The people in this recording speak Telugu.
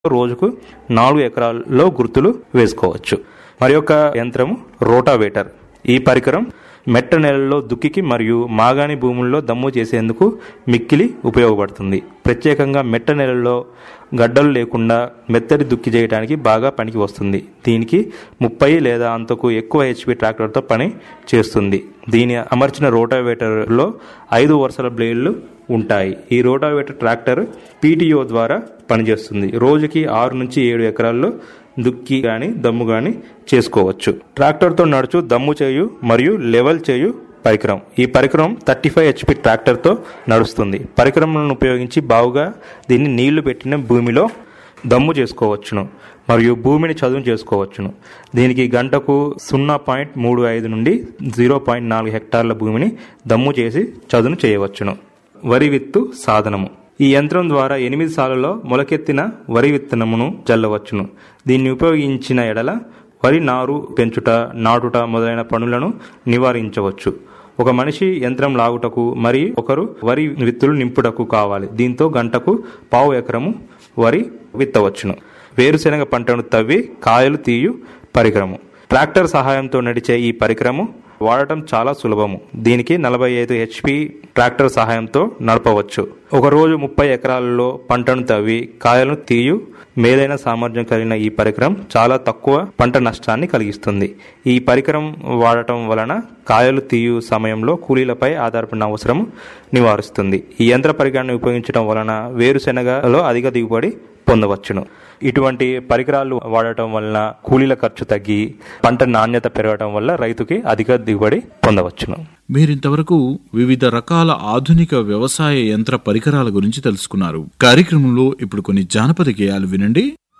రోజుకు నాలుగు ఎకరాల్లో గుర్తులు వేసుకోవచ్చు మరి యొక్క యంత్రము రోటావేటర్ ఈ పరికరం మెట్ట నేలల్లో దుక్కికి మరియు మాగాణి భూముల్లో దమ్ము చేసేందుకు మిక్కిలి ఉపయోగపడుతుంది ప్రత్యేకంగా మెట్ట నేలల్లో గడ్డలు లేకుండా మెత్తడి దుక్కి చేయడానికి బాగా పనికి వస్తుంది దీనికి ముప్పై లేదా అంతకు ఎక్కువ హెచ్పి ట్రాక్టర్తో పని చేస్తుంది దీని అమర్చిన రోటావేటర్లో ఐదు వరుసల బ్లేడ్లు ఉంటాయి ఈ రోటావేటర్ ట్రాక్టర్ పీటీఓ ద్వారా పనిచేస్తుంది రోజుకి ఆరు నుంచి ఏడు ఎకరాల్లో దుక్కి గాని దమ్ము గాని చేసుకోవచ్చు ట్రాక్టర్తో నడుచు దమ్ము చేయు మరియు లెవెల్ చేయు పరికరం ఈ పరికరం థర్టీ ఫైవ్ హెచ్పి ట్రాక్టర్తో నడుస్తుంది పరికరములను ఉపయోగించి బావుగా దీన్ని నీళ్లు పెట్టిన భూమిలో దమ్ము చేసుకోవచ్చును మరియు భూమిని చదును చేసుకోవచ్చును దీనికి గంటకు సున్నా పాయింట్ మూడు ఐదు నుండి జీరో పాయింట్ నాలుగు హెక్టార్ల భూమిని దమ్ము చేసి చదును చేయవచ్చును వరి విత్తు సాధనము ఈ యంత్రం ద్వారా ఎనిమిది సార్లలో మొలకెత్తిన వరి విత్తనమును జల్లవచ్చును దీన్ని ఉపయోగించిన ఎడల వరి నారు పెంచుట నాటుట మొదలైన పనులను నివారించవచ్చు ఒక మనిషి యంత్రం లాగుటకు మరి ఒకరు వరి విత్తులు నింపుటకు కావాలి దీంతో గంటకు పావు ఎకరము వరి విత్తవచ్చును వేరుశెనగ పంటను తవ్వి కాయలు తీయు పరికరము ట్రాక్టర్ సహాయంతో నడిచే ఈ పరికరము వాడటం చాలా సులభము దీనికి నలభై ఐదు హెచ్పి ట్రాక్టర్ సహాయంతో నడపవచ్చు ఒక రోజు ముప్పై ఎకరాలలో పంటను తవ్వి కాయలను తీయు మేలైన సామర్థ్యం కలిగిన ఈ పరికరం చాలా తక్కువ పంట నష్టాన్ని కలిగిస్తుంది ఈ పరికరం వాడటం వలన కాయలు తీయు సమయంలో కూలీలపై ఆధారపడిన అవసరం నివారిస్తుంది ఈ యంత్ర పరికరాన్ని ఉపయోగించడం వలన వేరుశెనగలో అధిక దిగుబడి పొందవచ్చును ఇటువంటి పరికరాలు వాడటం వలన కూలీల ఖర్చు తగ్గి పంట నాణ్యత పెరగడం వల్ల రైతుకి అధిక దిగుబడి పొందవచ్చును మీరింతవరకు వివిధ రకాల ఆధునిక వ్యవసాయ యంత్ర పరికరాల గురించి తెలుసుకున్నారు కార్యక్రమంలో ఇప్పుడు కొన్ని జానపద గేయాలు వినండి